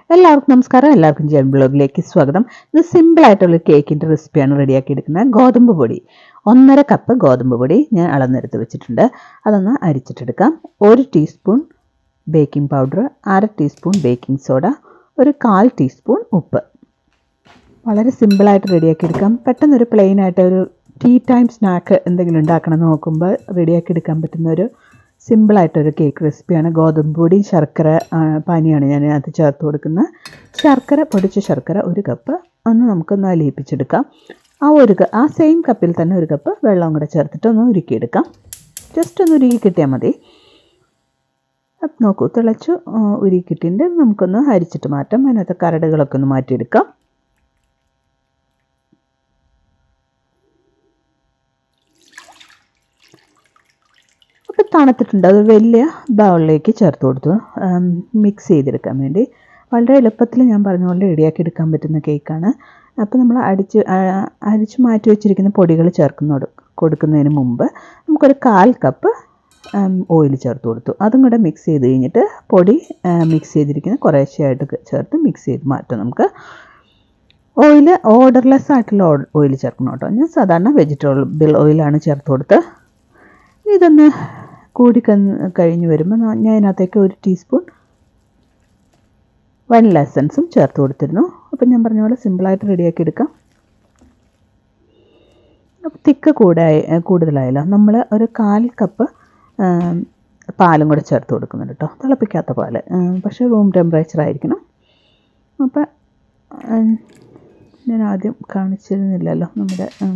എല്ലാവർക്കും നമസ്കാരം എല്ലാവർക്കും ജെൻ ബ്ലോഗിലേക്ക് സ്വാഗതം ഇത് സിമ്പിൾ ആയിട്ടുള്ള കേക്കിൻ്റെ റെസിപ്പിയാണ് റെഡിയാക്കി എടുക്കുന്നത് ഗോതമ്പ് പൊടി ഒന്നര കപ്പ് ഗോതമ്പ് പൊടി ഞാൻ അളന്നെടുത്ത് വെച്ചിട്ടുണ്ട് അതൊന്ന് അരിച്ചിട്ടെടുക്കാം ഒരു ടീസ്പൂൺ ബേക്കിംഗ് പൗഡർ അര ടീസ്പൂൺ ബേക്കിംഗ് സോഡ ഒരു കാൽ ടീസ്പൂൺ ഉപ്പ് വളരെ സിമ്പിളായിട്ട് റെഡിയാക്കി എടുക്കാം പെട്ടെന്നൊരു പ്ലെയിൻ ആയിട്ട് ഒരു ടീ ടൈം സ്നാക്ക് എന്തെങ്കിലും ഉണ്ടാക്കണം എന്ന് നോക്കുമ്പോൾ റെഡിയാക്കി എടുക്കാൻ പറ്റുന്ന ഒരു സിമ്പിളായിട്ടൊരു കേക്ക് റെസിപ്പിയാണ് ഗോതമ്പ് പൊടി ശർക്കര ആ, പാനിയാണ് ഞാൻ അത് ചേർത്ത് കൊടുക്കുന്നത് ശർക്കര പൊടിച്ച ശർക്കര ഒരു കപ്പ് ഒന്ന് നമുക്കൊന്ന് അലിയിപ്പിച്ചെടുക്കാം ആ ഒരു ക- ആ സെയിം കപ്പിൽ തന്നെ ഒരു കപ്പ് വെള്ളം കൂടെ ചേർത്തിട്ട് ഒന്ന് ഉരുക്കിയെടുക്കാം ജസ്റ്റ് ഒന്ന് ഉരുക്കി കിട്ടിയാൽ മതി അപ്പം നോക്കൂ തിളച്ചു ആ, ഉരുക്കിയിട്ടുണ്ട് നമുക്കൊന്ന് അരിച്ചിട്ട് മാറ്റാം അതിനകത്ത് കരടുകളൊക്കെ ഒന്ന് മാറ്റിയെടുക്കാം അപ്പോൾ തണുത്തിട്ടുണ്ട് അത് വലിയ ബൗളിലേക്ക് ചേർത്ത് കൊടുത്തു മിക്സ് ചെയ്തെടുക്കാൻ വേണ്ടി വളരെ എളുപ്പത്തിൽ ഞാൻ പറഞ്ഞ പോലെ റെഡിയാക്കി എടുക്കാൻ പറ്റുന്ന കേക്കാണ് അപ്പോൾ നമ്മൾ അടിച്ച് ആ, അരിച്ച് മാറ്റി വെച്ചിരിക്കുന്ന പൊടികൾ ചേർക്കുന്ന കൊടുക്കുന്നതിന് മുമ്പ് നമുക്കൊരു കാൽ കപ്പ് ഓയിൽ ചേർത്ത് കൊടുത്തു അതും കൂടെ മിക്സ് ചെയ്ത് കഴിഞ്ഞിട്ട് പൊടി മിക്സ് ചെയ്തിരിക്കുന്ന കുറേശ്ശെയായിട്ട് ചേർത്ത് മിക്സ് ചെയ്ത് മാറ്റാം നമുക്ക് ഓയിൽ ഓർഡർലെസ് ആയിട്ടുള്ള ഓയിൽ ചേർക്കണം കേട്ടോ ഞാൻ സാധാരണ വെജിറ്റബിൾ ഓയിലാണ് ചേർത്ത് കൊടുത്ത് ഇതൊന്ന് കൂടി കന്ന് കഴിഞ്ഞ് വരുമ്പോൾ ന- ഞാൻ ഇതിനകത്തേക്ക് ഒരു ടീസ്പൂൺ വനില എസൻസും ചേർത്ത് കൊടുത്തിരുന്നു അപ്പം ഞാൻ പറഞ്ഞ പോലെ സിമ്പിളായിട്ട് റെഡിയാക്കി എടുക്കാം അപ്പോൾ തിക്ക് കൂടായി കൂടുതലായല്ലോ നമ്മൾ ഒരു കാൽ കപ്പ് ആം, പാലും കൂടെ ചേർത്ത് കൊടുക്കുന്നുണ്ട് കേട്ടോ തിളപ്പിക്കാത്ത പാല് ആം, പക്ഷേ റൂം ടെമ്പറേച്ചർ ആയിരിക്കണം അപ്പം ആം, ഞാൻ ആദ്യം കാണിച്ചിരുന്നില്ലല്ലോ നമ്മുടെ ആം,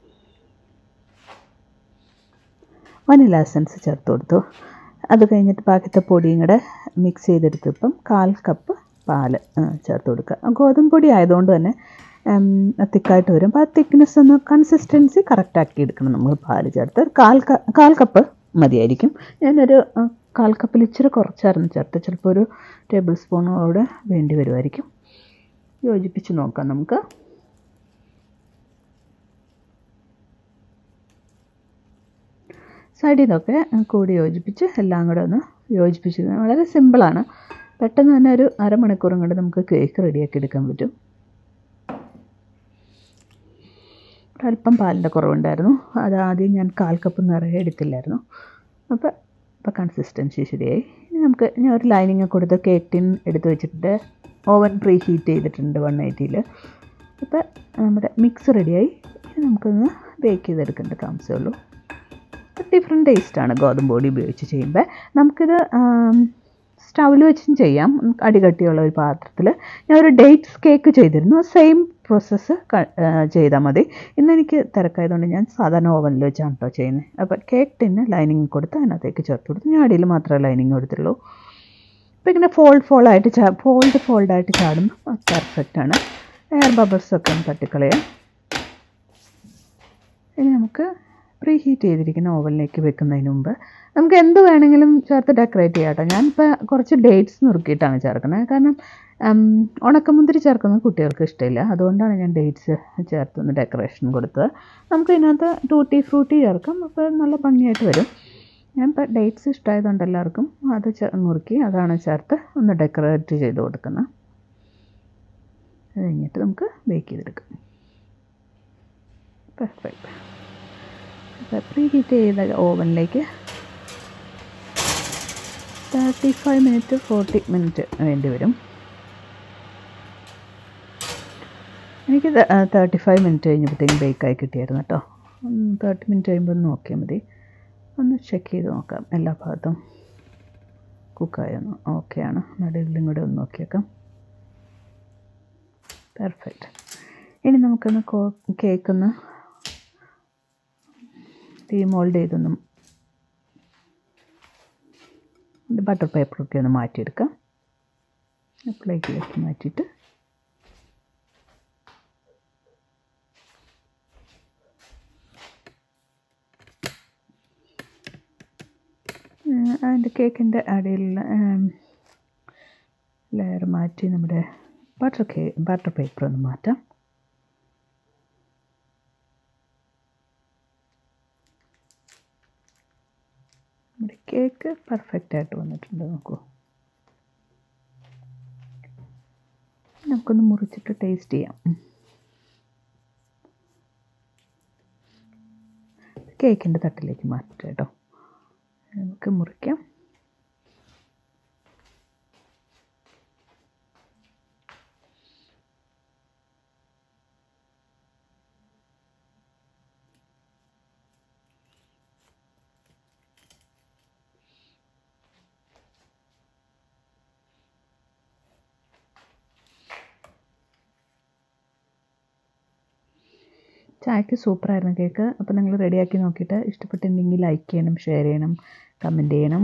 വനില എസൻസ് ചേർത്ത് കൊടുത്തു അത് കഴിഞ്ഞിട്ട് ബാക്കിത്തെ പൊടിയും കൂടെ മിക്സ് ചെയ്തെടുത്തപ്പം കാൽ കപ്പ് പാല് ആ, ചേർത്ത് കൊടുക്കുക ഗോതമ്പ് പൊടി ആയതുകൊണ്ട് തന്നെ തിക്കായിട്ട് വരും അപ്പോൾ ആ തിക്നെസ് ഒന്ന് കൺസിസ്റ്റൻസി കറക്റ്റാക്കി എടുക്കണം നമ്മൾ പാല് ചേർത്ത് ഒരു കാൽ ക- കാൽ കപ്പ് മതിയായിരിക്കും ഞാനൊരു ആ, കാൽ കപ്പിൽ ഇച്ചിരി കുറച്ചായിരുന്നു ചേർത്ത് ചിലപ്പോൾ ഒരു ടേബിൾ സ്പൂണോട് വേണ്ടി വരുമായിരിക്കും യോജിപ്പിച്ച് നോക്കാം നമുക്ക് സൈഡിൽ നിന്നൊക്കെ കൂടി യോജിപ്പിച്ച് എല്ലാം കൂടെ ഒന്ന് യോജിപ്പിച്ച് വളരെ സിമ്പിളാണ് പെട്ടെന്ന് തന്നെ ഒരു അരമണിക്കൂറും കൊണ്ട് നമുക്ക് കേക്ക് റെഡിയാക്കി എടുക്കാൻ പറ്റും ഒരല്പം പാലിൻ്റെ കുറവുണ്ടായിരുന്നു അത് ആദ്യം ഞാൻ കാൽ കപ്പ് നിറയെ എടുത്തില്ലായിരുന്നു അപ്പോൾ ഇപ്പോൾ കൺസിസ്റ്റൻസി ശരിയായി ഇനി നമുക്ക് ഞാൻ ഒരു ലൈനിങ് കൊടുത്ത് കേക്ക് ടിൻ എടുത്ത് വെച്ചിട്ട് ഓവൻ പ്രീ ഹീറ്റ് ചെയ്തിട്ടുണ്ട് വൺ എയ്റ്റിയിൽ അപ്പോൾ നമ്മുടെ മിക്സ് റെഡിയായി ഇനി നമുക്കൊന്ന് ബേക്ക് ചെയ്തെടുക്കേണ്ട താമസമേ ഉള്ളൂ ഡിഫറെൻറ്റ് ടേസ്റ്റാണ് ഗോതമ്പ് പൊടി ഉപയോഗിച്ച് ചെയ്യുമ്പോൾ നമുക്കിത് സ്റ്റൗവിൽ വെച്ചും ചെയ്യാം അടികട്ടിയുള്ള ഒരു പാത്രത്തിൽ ഞാൻ ഒരു ഡേറ്റ്സ് കേക്ക് ചെയ്തിരുന്നു സെയിം പ്രോസസ്സ് ചെയ്താൽ മതി ഇന്ന് എനിക്ക് തിരക്കായതുകൊണ്ട് ഞാൻ സാധാരണ ഓവനിൽ വെച്ചാണ് കേട്ടോ ചെയ്യുന്നത് അപ്പോൾ കേക്ക് ടിന്ന് ലൈനിങ് കൊടുത്ത് അതിനകത്തേക്ക് ചേർത്ത് കൊടുത്തു ഞാൻ അടിയിൽ മാത്രമേ ലൈനിങ് കൊടുത്തുള്ളൂ അപ്പോൾ ഇങ്ങനെ ഫോൾഡ് ഫോൾഡായിട്ട് ചാ ഫോൾഡ് ഫോൾഡായിട്ട് ചാടുമ്പോൾ പെർഫെക്റ്റാണ് എയർ ബബിൾസൊക്കെ ഒന്ന് തട്ടിക്കളയാം ഇനി നമുക്ക് പ്രീ ഹീറ്റ് ചെയ്തിരിക്കുന്ന ഓവനിലേക്ക് വെക്കുന്നതിന് മുമ്പ് നമുക്ക് എന്ത് വേണമെങ്കിലും ചേർത്ത് ഡെക്കറേറ്റ് ചെയ്യാം കേട്ടോ ഞാനിപ്പോൾ കുറച്ച് ഡേറ്റ്സ് നുറുക്കിയിട്ടാണ് ചേർക്കുന്നത് കാരണം ഉം, ഉണക്കമുന്തിരി ചേർക്കുന്നത് കുട്ടികൾക്ക് ഇഷ്ടമില്ല അതുകൊണ്ടാണ് ഞാൻ ഡേറ്റ്സ് ചേർത്തൊന്ന് ഡെക്കറേഷൻ കൊടുത്തത് നമുക്ക് ഇതിനകത്ത് ടൂട്ടി ഫ്രൂട്ടി ചേർക്കാം അപ്പോൾ നല്ല ഭംഗിയായിട്ട് വരും ഞാൻ ഇപ്പോൾ ഡേറ്റ്സ് ഇഷ്ടമായതുകൊണ്ട് എല്ലാവർക്കും അത് ചേ- നുറുക്കി അതാണ് ചേർത്ത് ഒന്ന് ഡെക്കറേറ്റ് ചെയ്ത് കൊടുക്കുന്നത് അത് കഴിഞ്ഞിട്ട് നമുക്ക് ബേക്ക് ചെയ്തെടുക്കാം പെർഫെക്റ്റ് പ്രീ ഹീറ്റ് ചെയ്ത ഓവനിലേക്ക് thirty five minute forty minute വേണ്ടി വരും എനിക്ക് തേർട്ടി ഫൈവ് മിനിറ്റ് കഴിഞ്ഞപ്പോഴത്തേക്കും ബേക്കായി കിട്ടിയായിരുന്നു കേട്ടോ തേർട്ടി മിനിറ്റ് കഴിയുമ്പോൾ ഒന്ന് നോക്കിയാൽ മതി ഒന്ന് ചെക്ക് ചെയ്ത് നോക്കാം എല്ലാ ഭാഗത്തും കുക്കായൊന്ന് ഓക്കെയാണ് നടുവിലും കൂടെ ഒന്ന് നോക്കിയേക്കാം പെർഫെക്റ്റ് ഇനി നമുക്കൊന്ന് കോ കേക്കൊന്ന് ഡീമോൾഡ് ചെയ്തൊന്നും ബട്ടർ പേപ്പറൊക്കെ ഒന്ന് മാറ്റിയെടുക്കാം പ്ലേറ്റിലേക്ക് മാറ്റിയിട്ട് ഉം, അതിൻ്റെ കേക്കിൻ്റെ അടിയിലുള്ള ലെയർ മാറ്റി നമ്മുടെ ബട്ടർ കേ ബട്ടർ പേപ്പർ ഒന്ന് മാറ്റാം നമ്മുടെ കേക്ക് പെർഫെക്റ്റ് ആയിട്ട് വന്നിട്ടുണ്ട് നോക്കൂ നമുക്കൊന്ന് മുറിച്ചിട്ട് ടേസ്റ്റ് ചെയ്യാം കേക്കിൻ്റെ തട്ടിലേക്ക് മാറ്റാം കേട്ടോ നമുക്ക് മുറിക്കാം ചായക്ക് സൂപ്പറായിരുന്നു കേക്ക് അപ്പോൾ നിങ്ങൾ റെഡിയാക്കി നോക്കിയിട്ട് ഇഷ്ടപ്പെട്ടിട്ടുണ്ടെങ്കിൽ ലൈക്ക് ചെയ്യണം ഷെയർ ചെയ്യണം കമൻറ്റ് ചെയ്യണം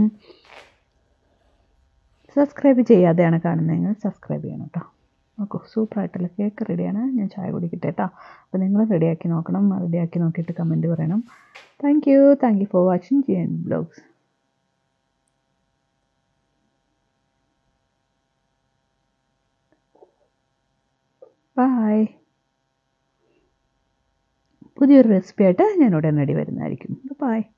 സബ്സ്ക്രൈബ് ചെയ്യാതെയാണ് കാണുന്നതെങ്കിൽ സബ്സ്ക്രൈബ് ചെയ്യണം കേട്ടോ നോക്കൂ സൂപ്പറായിട്ടുള്ള കേക്ക് റെഡിയാണ് ഞാൻ ചായ കുടിക്കട്ടെ കേട്ടോ അപ്പോൾ നിങ്ങൾ റെഡിയാക്കി നോക്കണം റെഡിയാക്കി നോക്കിയിട്ട് കമൻറ്റ് പറയണം thank you thank you for watching G N blogs bye പുതിയൊരു റെസിപ്പി ആയിട്ട് ഞാൻ ഉടനടി വരുന്നതായിരിക്കും ബൈ